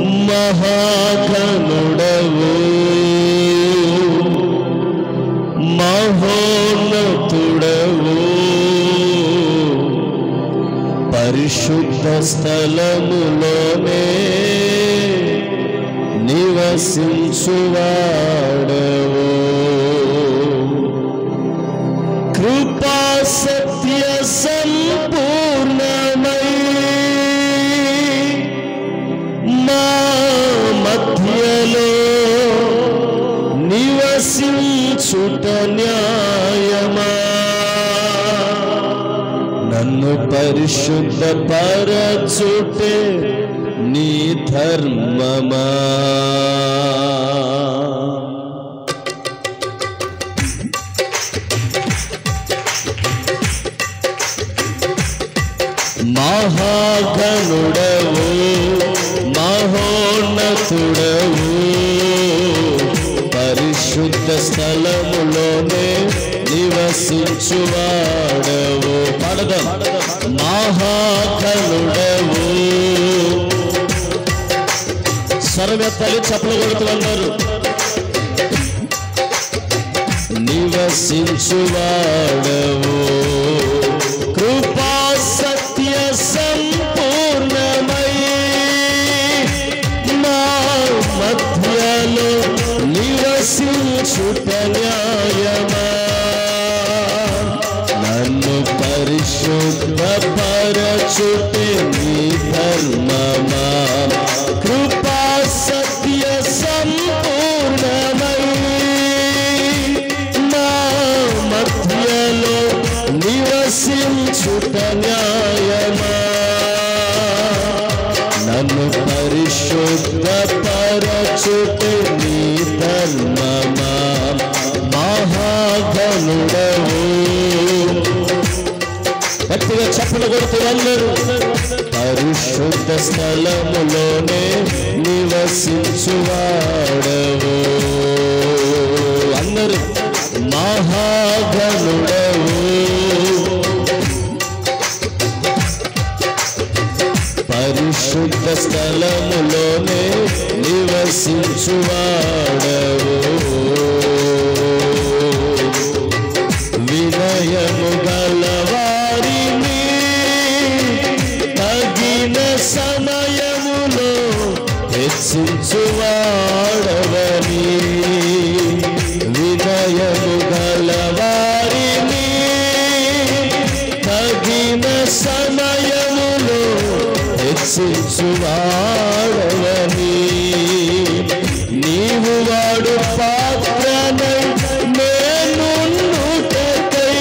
మహాగణుడవు మహోన్నతుడవు పరిశుద్ధ స్థలములోనే నివసించువాడవు కృపా సత్య సంపూర్ణమై మా మధ్యలో నివసించుట న్యాయమా నన్ను పరిశుద్ధ పరచుటే నీ ధర్మమా మహాగణుడవు మహోన్నతుడవు పరిశుద్ధ స్థలములోనే నివసించువాడవు పడదాం మహాగణుడవు స్వరమెత్తలు చప్పలు కొడుతున్నారు నివసించువాడవు కృపా సత్య సంపూర్ణమై మా మధ్యలో నివసించుట న్యాయమా నన్ను పరిశుద్ధ పరచుటే నీ ధర్మమా కృపా సత్య సంపూర్ణమై నా మధ్యలో నివసించుట న్యాయమా నన్ను పరిశుద్ధ పరచుటే నీ ధర్మమా మహాగణుడవు గట్టిగా చప్పలు కొడుతూ అందరూ పరిశుద్ధ స్థలములోనే నివసించువాడవు అందరూ మహాగణుడవు పరిశుద్ధ స్థలములోనే నివసించువాడవు వినయము గలవారిని తగిన సమయములో హెచ్చించువాడవని వినయము గలవారిని తగిన సమయములో హెచ్చించువాడవని నీవు వాడు పాత్రనై నేను నుటకై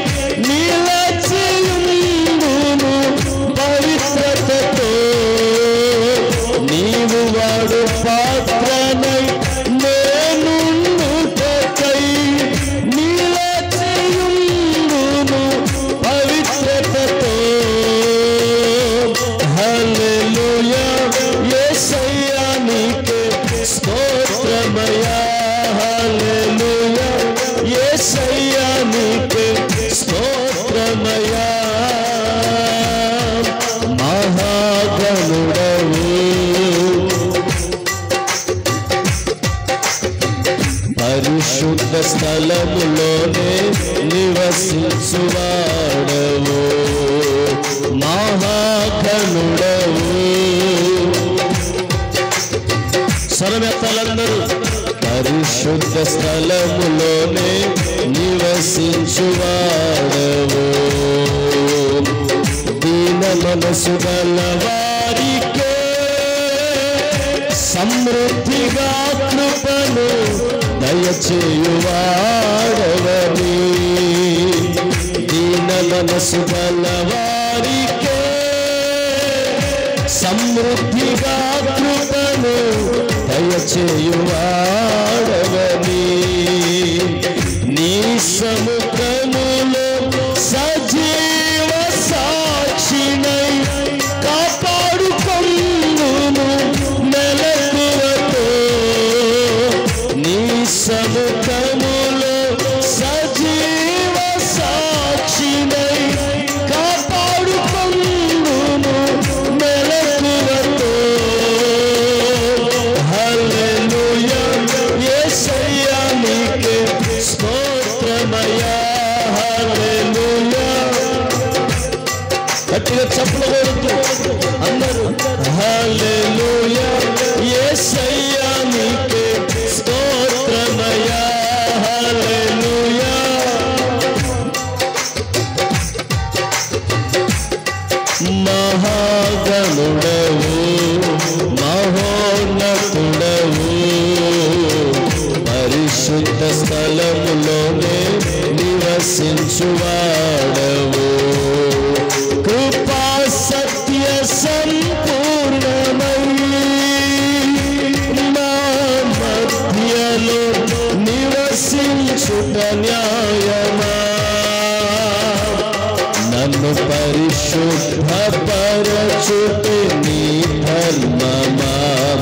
నిలచియుందును పవిత్రతతో నీవు వాడు పాత్రనై నేను నుటకై నిలచియుందును పవిత్రతతో హల్లెలూయా యేసయ్యా నీకే స్తోత్రమయా హల్లెలూయా యేసయ్యా నీకే స్తోత్రమయా మహాగణుడవు పరిశుద్ధ స్థలములోనే నివసించువాడవు మహాగణుడవు స్వరమెత్తాలందరూ పరిశుద్ధ స్థలములోనే నివసించువాడవు దీన మనసు గల వారికే సమృద్ధిగా కృపను దయచేయువాడవని దీన మనసు గల వారికే సమృద్ధిగా కృపను దయచేయువాడవని నీ సముఖములో సజీవ సాక్షినై కాపాడుకొందును మెలకువతో నీ సముఖములో సజీవ సాక్షినై కాపాడుకొందును మెలకువతో హల్లెలూయా యేసయ్యా నీకే స్తోత్రమయ్యా హల్లెలూయా మహాగణుడవు మహోన్నతుడవు పరిశుద్ధ స్థలములోనే నివసించువాడవు కృపా సత్య సంపూర్ణమై మా మధ్యలో నివసించుట న్యాయమా నన్ను పరిశుద్ధపరచుటే నీ ధర్మమా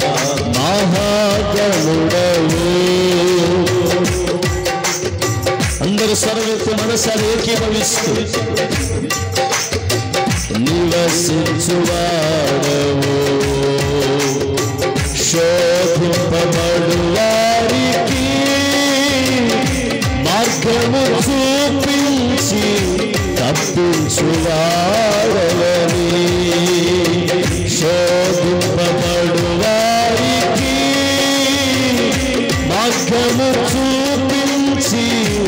మహాగణుడవు అందరూ సర్వత్వ మనసారి ఏకీభవిస్తూ నివసించువాడవు శోధింపబడు వారికి మార్గము చూపించి తప్పించువాడవని శోధింపబడు వారికి మార్గము చూపించి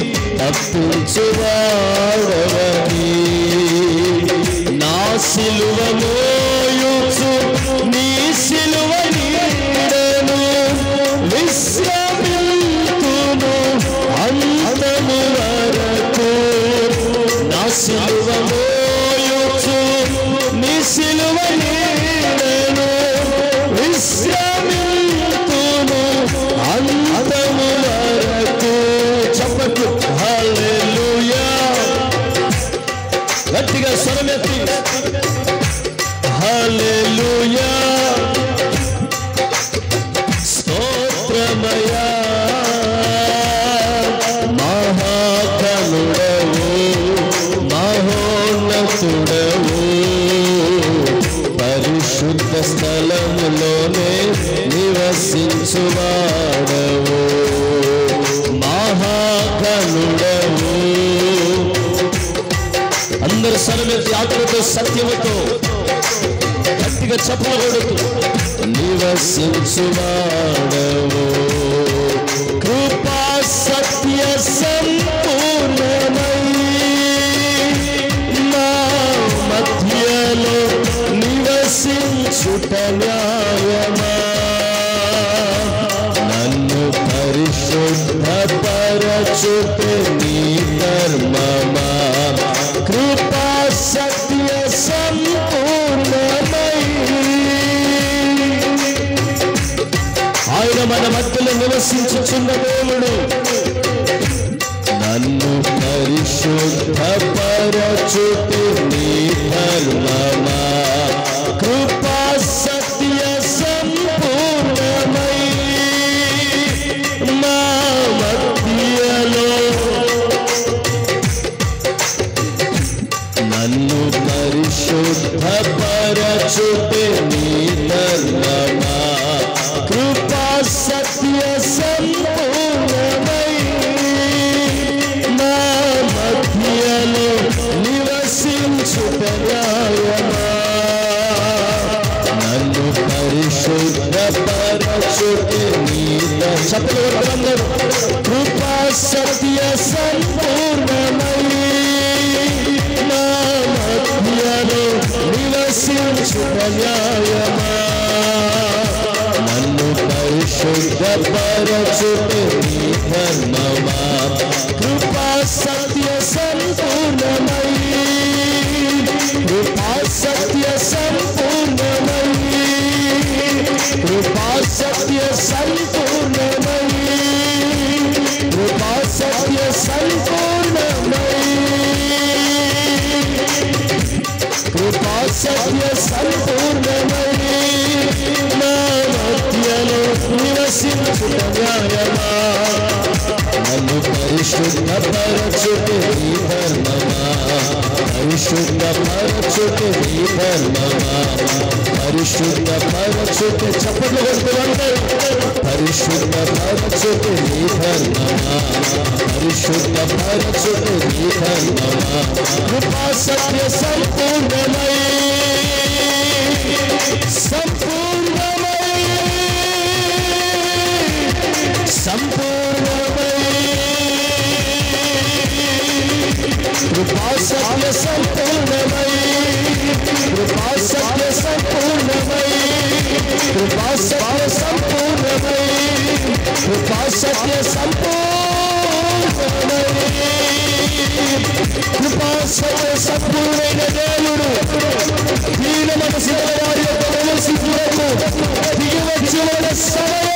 తప్పించువాడవని నా సిలువ మోయుచు నీ సిలువ నీడను విశ్రమింతును అంతము వరకు నా సిలువ మోయుచు నీ సిలువ నీడను విశ్రమింతును అంతము వరకు చెప్పట్లు హల్లెలూయా గట్టిగా స్వరమెత్తి హల్లెలూయా స్తోత్రమయా మహాకనుడవు మహోన్నతుడవు పరిశుద్ధ స్థలములోనే నివసించువాడవు మహాకనుడవు అందరు సరమెత్తి ఆత్మతో సత్యముతో గట్టిగా చెప్పకూడదు నివసించువాడవు కృపా సత్య సంపూర్ణమై నా మధ్యలో నివసించుట న్యాయమా నన్ను పరిశుద్ధపరచుటే నీ ధర్మమా కృపా సత్య సంపూర్ణమై ఆయన మన మధ్యలో నివసించుచున్న దేవుడు నన్ను పరిశుద్ధపరచుటే నీ ధర్మమా కృపా సత్య సంపూర్ణమై మా మధ్యలో నన్ను పరిశుద్ధపరచుటే నీ ధర్మమా కృపా సత్య సంపూర్ణమై నా మధ్యలో నివసించుట న్యాయమా నన్ను పరిశుద్ధపరచుటే నీ చెప్పగలరు కృపా సత్య సంపూర్ణమై నా మధ్యలో నివసించుట న్యాయమా నన్ను పరిశుద్ధపరచుటే నీ ధర్మమా కృపా సత్య సంపూర్ణమై కృపా సత్య సంపూర్ణమై కృపా సత్య సంపూర్ణమై కృపా సత్య సంపూర్ణమై కృపా సత్య సంపూర్ణమై నా మధ్యలో నివసించుట న్యాయమా నన్ను పరిశుద్ధపరచుటే నీ ధర్మమా పరిశుద్ధపరచుటే నీ ధర్మమా పరిశుద్ధపరచుటే చప్పట్లు కొడుతున్నారు పరిశుద్ధపరచుటే నీ ధర్మమా పరిశుద్ధపరచుటే నీ ధర్మమా కృపా సత్య సంపూర్ణమై సంపూర్ణమై సంపూర్ణమై కృపాసత్య సంపూర్ణమై కృపాసత్య సంపూర్ణమై కృపాసత్య సంపూర్ణమై కృపాసత్య సంపూర్ణమై కృపాసత్య సంపూర్ణైన దేవుడు దీన మనసు వారి యొక్క మనసు దిగి వచ్చి మన సమయం